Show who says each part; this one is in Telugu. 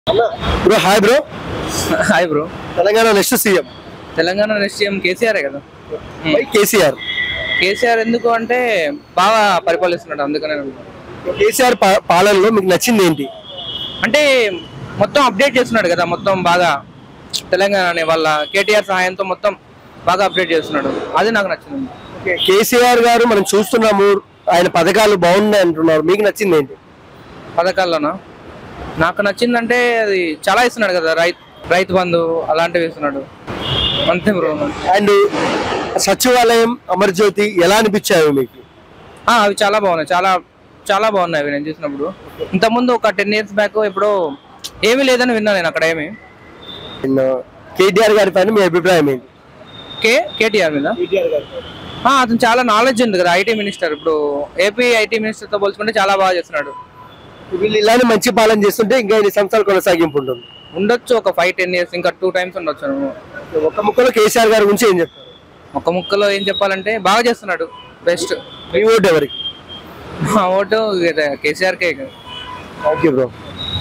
Speaker 1: bro hi bro
Speaker 2: hi bro
Speaker 1: Telangana next CM
Speaker 2: Telangana next CM KCR కదా
Speaker 1: కేసీఆర్
Speaker 2: కేసీఆర్ ఎందుకు అంటే బాగా పరిపాలిస్తున్నాడు అందుకనే
Speaker 1: కేసీఆర్ పా- పాలనలో మీకు నచ్చింది ఏంటి
Speaker 2: అంటే మొత్తం అప్డేట్ చేస్తున్నాడు కదా మొత్తం బాగా తెలంగాణ వాళ్ళ కేటీఆర్ సహాయంతో మొత్తం బాగా అప్డేట్ చేస్తున్నాడు అది నాకు నచ్చింది
Speaker 1: కేసీఆర్ గారు మనం చూస్తున్నాము ఆయన పథకాలు బాగున్నాయి అంటున్నారు మీకు నచ్చింది ఏంటి
Speaker 2: పథకాల్లోనా నాకు నచ్చిందంటే అది చాలా ఇస్తున్నాడు కదా రైతు రైతు బంధు అలాంటివి ఇస్తున్నాడు అంతే బ్రో
Speaker 1: అండ్ సచివాలయం అమర్జ్యోతి ఎలా అనిపించాయి మీకు
Speaker 2: ఆ, అవి చాలా బాగున్నాయి చాలా చాలా బాగున్నాయి అవి నేను చూసినప్పుడు ఇంతకుముందు ఒక టెన్ ఇయర్స్ బ్యాక్ ఇప్పుడు ఏమీ లేదని విన్నా నేను అక్కడ ఏమి
Speaker 1: అండ్ కేటీఆర్ గారి పైన మీ అభిప్రాయం ఏంటి
Speaker 2: కే కేటీఆర్ మీద ఆ, అతను చాలా నాలెడ్జ్ ఉంది కదా ఐటీ మినిస్టర్ ఇప్పుడు ఏపీ ఐటీ మినిస్టర్ తో పోల్చుకుంటే చాలా బాగా చేస్తున్నాడు
Speaker 1: వీళ్ళు ఇలానే మంచి పాలన చేస్తుంటే ఇంకా ఎన్ని సంవత్సరాలు కొనసాగింపు ఉంటుంది
Speaker 2: ఉండొచ్చు ఒక ఫైవ్ టెన్ ఇయర్స్ ఇంకా టూ టైమ్స్ ఉండొచ్చు
Speaker 1: ఒక్క ముక్కలో కేసీఆర్ గారి గురించి ఏం చెప్తారు
Speaker 2: ఒక ముక్కలో ఏం చెప్పాలంటే బాగా చేస్తున్నాడు బెస్ట్
Speaker 1: మీ ఓటు ఎవరికి
Speaker 2: మా ఓటు కేసీఆర్ కే
Speaker 1: ఓకే బ్రో